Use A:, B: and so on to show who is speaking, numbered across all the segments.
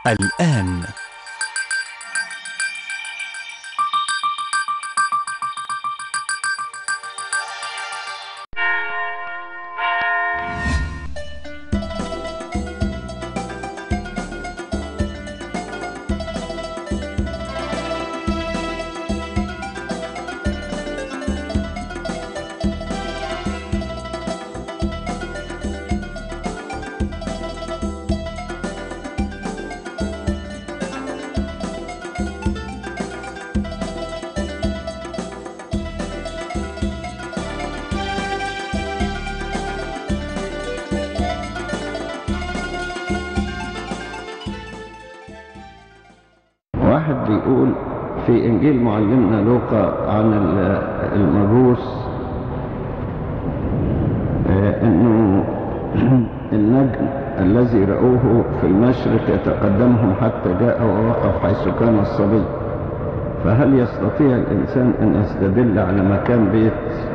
A: الآن
B: واحد بيقول في إنجيل معلمنا لوقا عن ال- المجوس آه، إنه النجم الذي رأوه في المشرق يتقدمهم حتى جاء ووقف حيث كان الصبي فهل يستطيع الإنسان أن يستدل على مكان بيت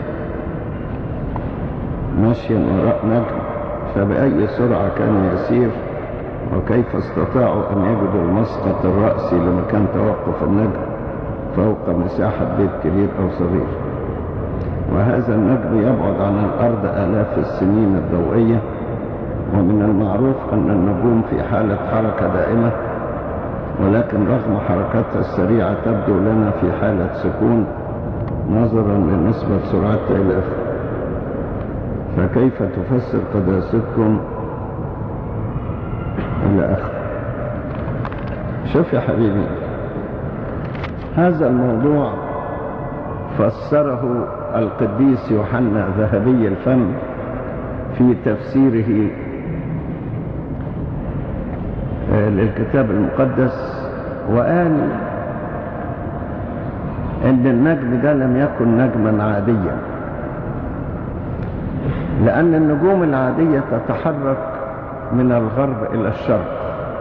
B: مشيا وراء نجم فبأي سرعة كان يسير وكيف استطاعوا أن يجدوا المسقط الرأسي لمكان توقف النجم فوق مساحة بيت كبير أو صغير وهذا النجم يبعد عن الأرض آلاف السنين الضوئية ومن المعروف أن النجوم في حالة حركة دائمة ولكن رغم حركتها السريعة تبدو لنا في حالة سكون نظرا لنسبة سرعتها إلى آخره فكيف تفسر قداستكم إلى آخره شوف يا حبيبي هذا الموضوع فسره القديس يوحنا ذهبي الفم في تفسيره آه، للكتاب المقدس وقال ان النجم ده لم يكن نجما عاديا لان النجوم العاديه تتحرك من الغرب الى الشرق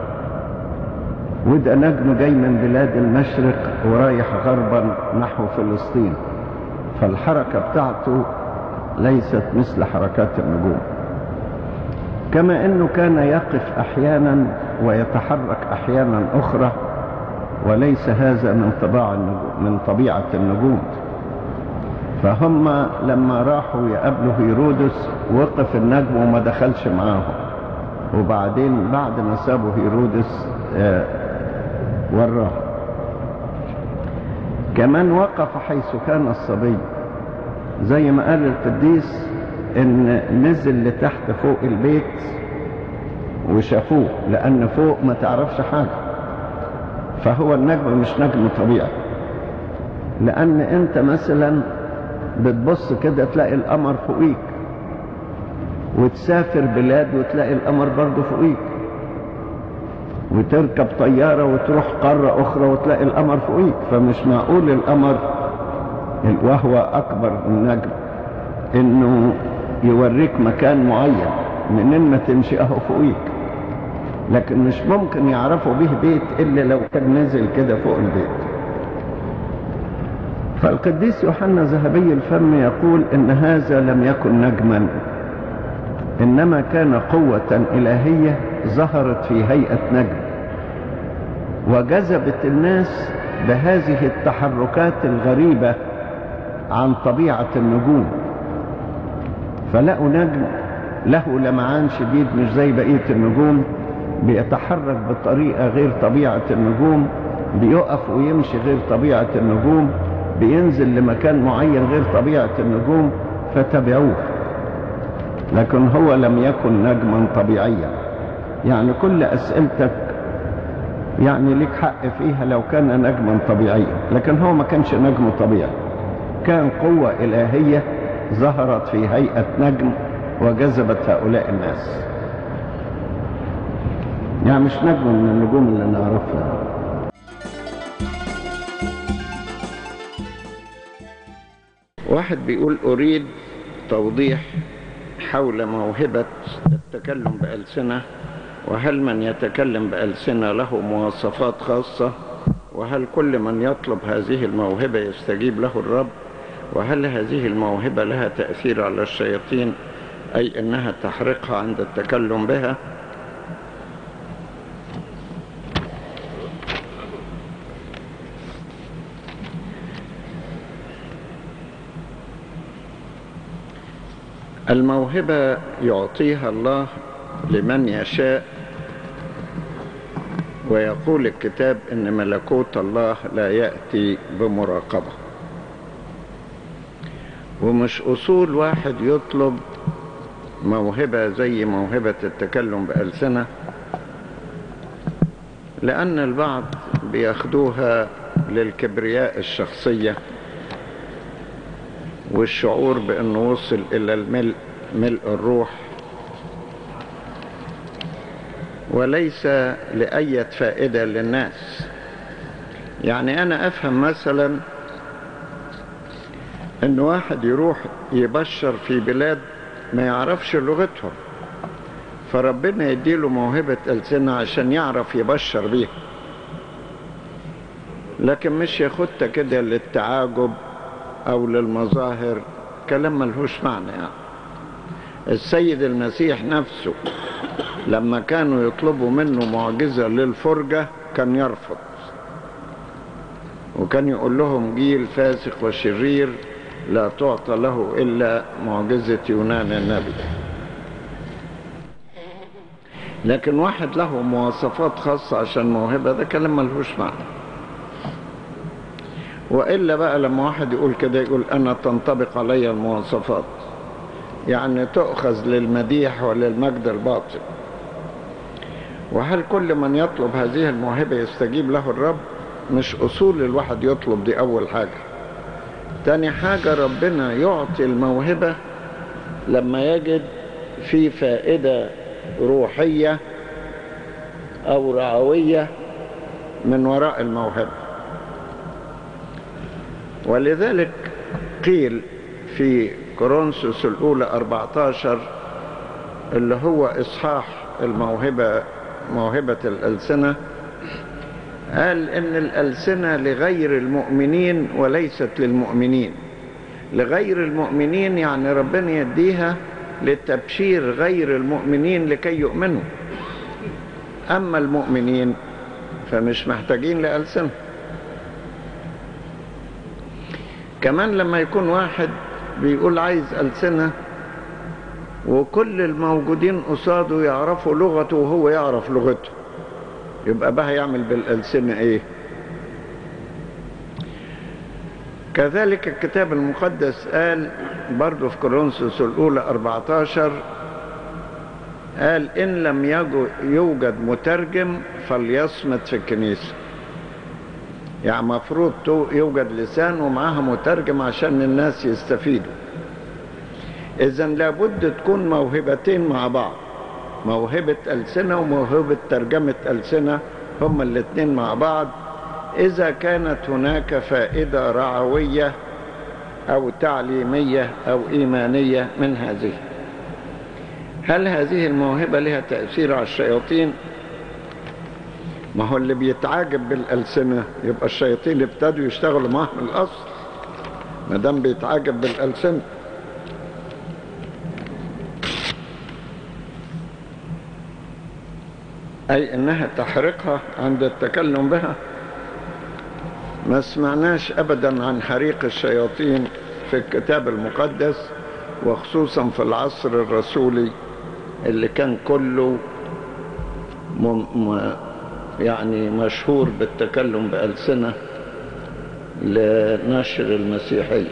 B: وده نجم جاي من بلاد المشرق ورايح غربا نحو فلسطين فالحركه بتاعته ليست مثل حركات النجوم كما انه كان يقف احيانا ويتحرك احيانا اخرى وليس هذا من طباع النجوم من طبيعه النجوم فهم لما راحوا يقابلوا هيرودس وقف النجم وما دخلش معاهم وبعدين بعد ما سابوا هيرودس آه، وراه كمان وقف حيث كان الصبي زي ما قال القديس ان نزل لتحت فوق البيت وشافوه لان فوق ما تعرفش حاجه فهو النجم مش نجم طبيعي لان انت مثلا بتبص كده تلاقي القمر فوقيك وتسافر بلاد وتلاقي القمر برضه فوقيك وتركب طيارة وتروح قارة أخرى وتلاقي القمر فوقيك فمش معقول القمر وهو أكبر من نجم إنه يوريك مكان معين منين ما تمشي أهو فوقيك لكن مش ممكن يعرفوا به بيت إلا لو كان نزل كده فوق البيت فالقديس يوحنا ذهبي الفم يقول إن هذا لم يكن نجما إنما كان قوة إلهية ظهرت في هيئة نجم وجذبت الناس بهذه التحركات الغريبة عن طبيعة النجوم فلقوا نجم له لمعان شديد مش زي بقية النجوم بيتحرك بطريقة غير طبيعة النجوم بيقف ويمشي غير طبيعة النجوم بينزل لمكان معين غير طبيعة النجوم فتبعوه لكن هو لم يكن نجما طبيعيا يعني كل أسئلتك يعني لك حق فيها لو كان نجما طبيعيا لكن هو ما كانش نجم طبيعي كان قوة إلهية ظهرت في هيئة نجم وجذبت هؤلاء الناس يعني مش نجم من النجوم اللي نعرفها واحد بيقول أريد توضيح حول موهبة التكلم بألسنة وهل من يتكلم بألسنة له مواصفات خاصة وهل كل من يطلب هذه الموهبة يستجيب له الرب وهل هذه الموهبة لها تأثير على الشياطين أي أنها تحرقها عند التكلم بها الموهبة يعطيها الله لمن يشاء ويقول الكتاب ان ملكوت الله لا يأتي بمراقبة ومش اصول واحد يطلب موهبة زي موهبة التكلم بألسنة لأن البعض بياخدوها للكبرياء الشخصية والشعور بأنه وصل إلى الملء ملء الروح وليس لأية فائدة للناس يعني أنا أفهم مثلا أن واحد يروح يبشر في بلاد ما يعرفش لغتهم فربنا يديله موهبة ألسنة عشان يعرف يبشر بيها لكن مش ياخدها كده للتعاجب أو للمظاهر كلام ملهوش معنى يعني السيد المسيح نفسه لما كانوا يطلبوا منه معجزة للفرجة كان يرفض وكان يقول لهم جيل فاسق وشرير لا تعطى له إلا معجزة يونان النبي لكن واحد له مواصفات خاصة عشان موهبة ده كلام ملهوش معنى وإلا بقى لما واحد يقول كده يقول أنا تنطبق علي المواصفات يعني تؤخذ للمديح وللمجد الباطل وهل كل من يطلب هذه الموهبة يستجيب له الرب مش أصول الواحد يطلب دي أول حاجة تاني حاجة ربنا يعطي الموهبة لما يجد في فائدة روحية أو رعوية من وراء الموهبة ولذلك قيل في كورنثوس الأولى 14 اللي هو إصحاح الموهبة موهبة الألسنة قال إن الألسنة لغير المؤمنين وليست للمؤمنين لغير المؤمنين يعني ربنا يديها لتبشير غير المؤمنين لكي يؤمنوا أما المؤمنين فمش محتاجين لألسنة كمان لما يكون واحد بيقول عايز ألسنة وكل الموجودين قصاده يعرفوا لغته وهو يعرف لغته يبقى بقى يعمل بالألسنة ايه كذلك الكتاب المقدس قال برضو في كورنثوس الأولى 14 قال إن لم يوجد مترجم فليصمت في الكنيسة يعني مفروض يوجد لسان ومعاها مترجم عشان الناس يستفيدوا إذا لابد تكون موهبتين مع بعض موهبة ألسنة وموهبة ترجمة ألسنة هما الاثنين مع بعض إذا كانت هناك فائدة رعوية أو تعليمية أو إيمانية من هذه هل هذه الموهبة لها تأثير على الشياطين؟ ما هو اللي بيتعاجب بالألسنة يبقى الشياطين ابتدوا يشتغلوا معاه من الأصل ما دام بيتعاجب بالألسنة أي إنها تحرقها عند التكلم بها ما سمعناش أبدا عن حريق الشياطين في الكتاب المقدس وخصوصا في العصر الرسولي اللي كان كله م... يعني مشهور بالتكلم بألسنة لنشر المسيحية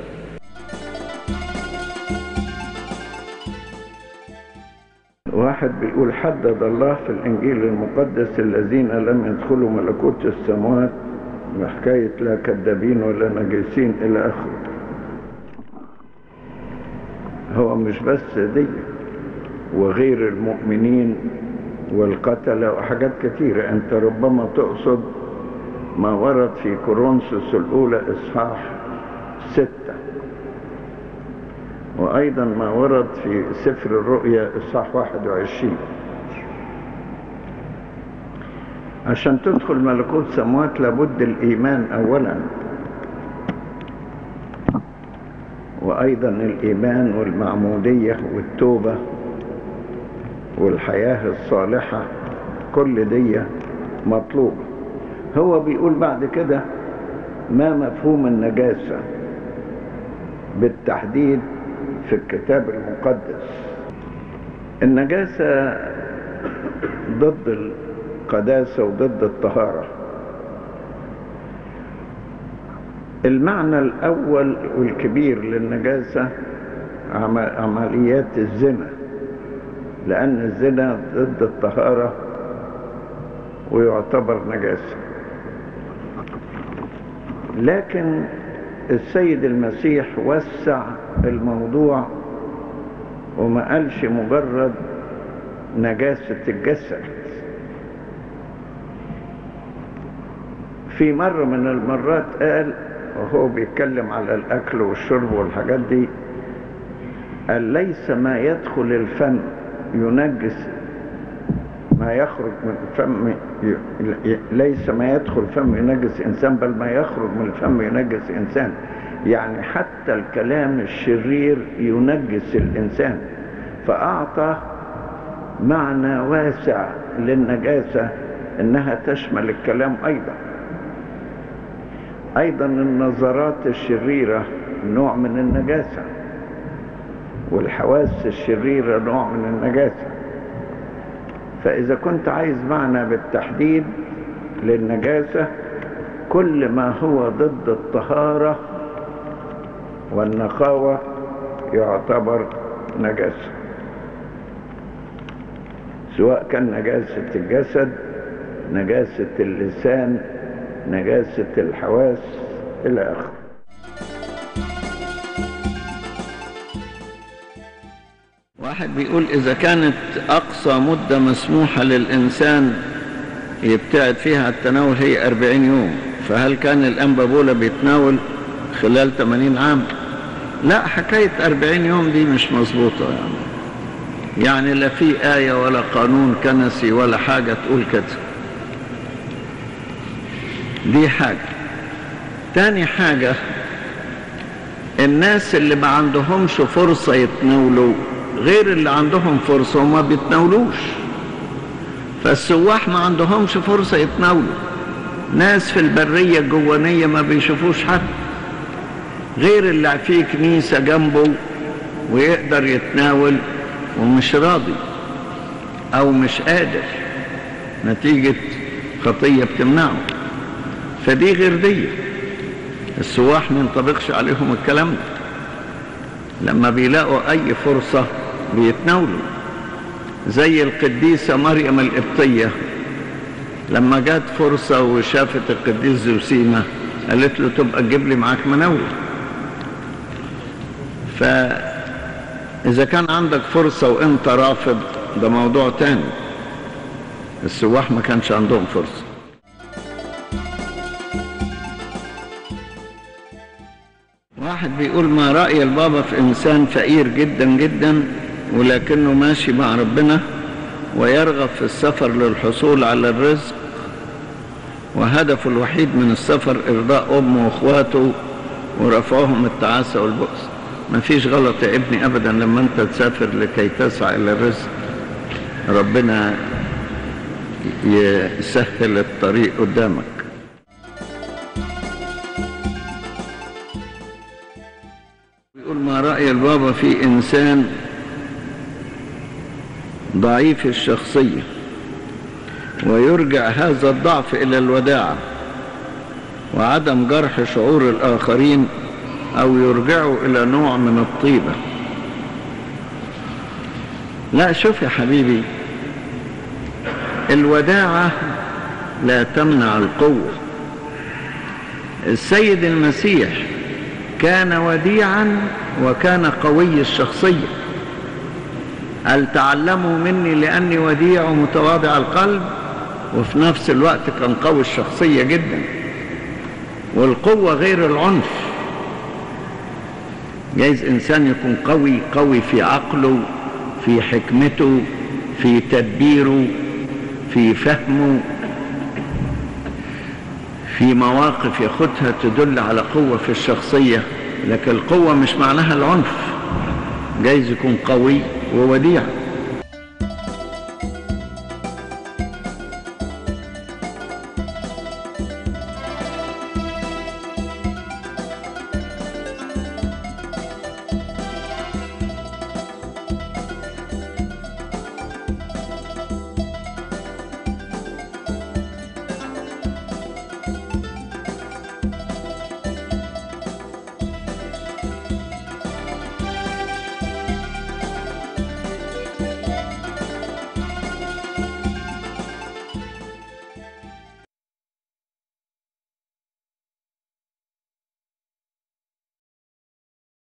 B: واحد بيقول حدد الله في الإنجيل المقدس الذين لم يدخلوا ملكوت السماوات بحكاية لا كذابين ولا نجسين إلى آخره هو مش بس دي وغير المؤمنين والقتلة وحاجات كتيرة أنت ربما تقصد ما ورد في كورنثوس الأولى إصحاح ستة وأيضا ما ورد في سفر الرؤيا إصحاح 21 عشان تدخل ملكوت سموات لابد الإيمان أولا وأيضا الإيمان والمعمودية والتوبة والحياة الصالحة كل دي مطلوبة هو بيقول بعد كده ما مفهوم النجاسة بالتحديد في الكتاب المقدس النجاسة ضد القداسة وضد الطهارة المعنى الأول والكبير للنجاسة عمليات الزنا لأن الزنا ضد الطهارة ويعتبر نجاسة لكن السيد المسيح وسع الموضوع وما قالش مجرد نجاسة الجسد في مرة من المرات قال وهو بيتكلم على الأكل والشرب والحاجات دي قال ليس ما يدخل الفم ينجس ما يخرج من الفم ليس ما يدخل الفم ينجس إنسان بل ما يخرج من الفم ينجس إنسان يعني حتى الكلام الشرير ينجس الإنسان فأعطى معنى واسع للنجاسة إنها تشمل الكلام أيضا أيضا النظرات الشريرة نوع من النجاسة والحواس الشريرة نوع من النجاسة فإذا كنت عايز معنى بالتحديد للنجاسة كل ما هو ضد الطهارة والنقاوة يعتبر نجاسة سواء كان نجاسة الجسد نجاسة اللسان نجاسة الحواس إلى آخره واحد بيقول إذا كانت أقصى مدة مسموحة للإنسان يبتعد فيها التناول هي أربعين يوم فهل كان الأنبا بولا بيتناول خلال 80 عام لا حكاية 40 يوم دي مش مظبوطة يعني يعني لا في آية ولا قانون كنسي ولا حاجة تقول كده دي حاجة تاني حاجة الناس اللي ما عندهمش فرصة يتناولوا غير اللي عندهم فرصة وما بيتناولوش فالسواح ما عندهمش فرصة يتناولوا ناس في البرية الجوانية ما بيشوفوش حد غير اللي فيه كنيسة جنبه ويقدر يتناول ومش راضي او مش قادر نتيجة خطية بتمنعه فدي غير دي السواح ما ينطبقش عليهم الكلام ده لما بيلاقوا اي فرصة بيتناولوا زي القديسة مريم القبطية لما جات فرصة وشافت القديس زوسيمة قالت له تبقى تجيب لي معاك مناولة فإذا كان عندك فرصة وانت رافض ده موضوع تاني السواح ما كانش عندهم فرصة واحد بيقول ما رأي البابا في إنسان فقير جدا جدا ولكنه ماشي مع ربنا ويرغب في السفر للحصول على الرزق وهدفه الوحيد من السفر إرضاء أمه وإخواته ورفعهم التعاسة والبؤس ما فيش غلط يا ابني أبدا لما أنت تسافر لكي تسعى إلى الرزق ربنا يسهل الطريق قدامك بيقول ما رأي البابا في إنسان ضعيف الشخصية ويرجع هذا الضعف إلى الوداعة وعدم جرح شعور الآخرين أو يرجعوا إلى نوع من الطيبة لا شوف يا حبيبي الوداعة لا تمنع القوة السيد المسيح كان وديعا وكان قوي الشخصية قال تعلموا مني لأني وديع ومتواضع القلب وفي نفس الوقت كان قوي الشخصية جدا والقوة غير العنف جايز إنسان يكون قوي قوي في عقله في حكمته في تدبيره في فهمه في مواقف ياخدها تدل على قوة في الشخصية لكن القوة مش معناها العنف جايز يكون قوي ووديع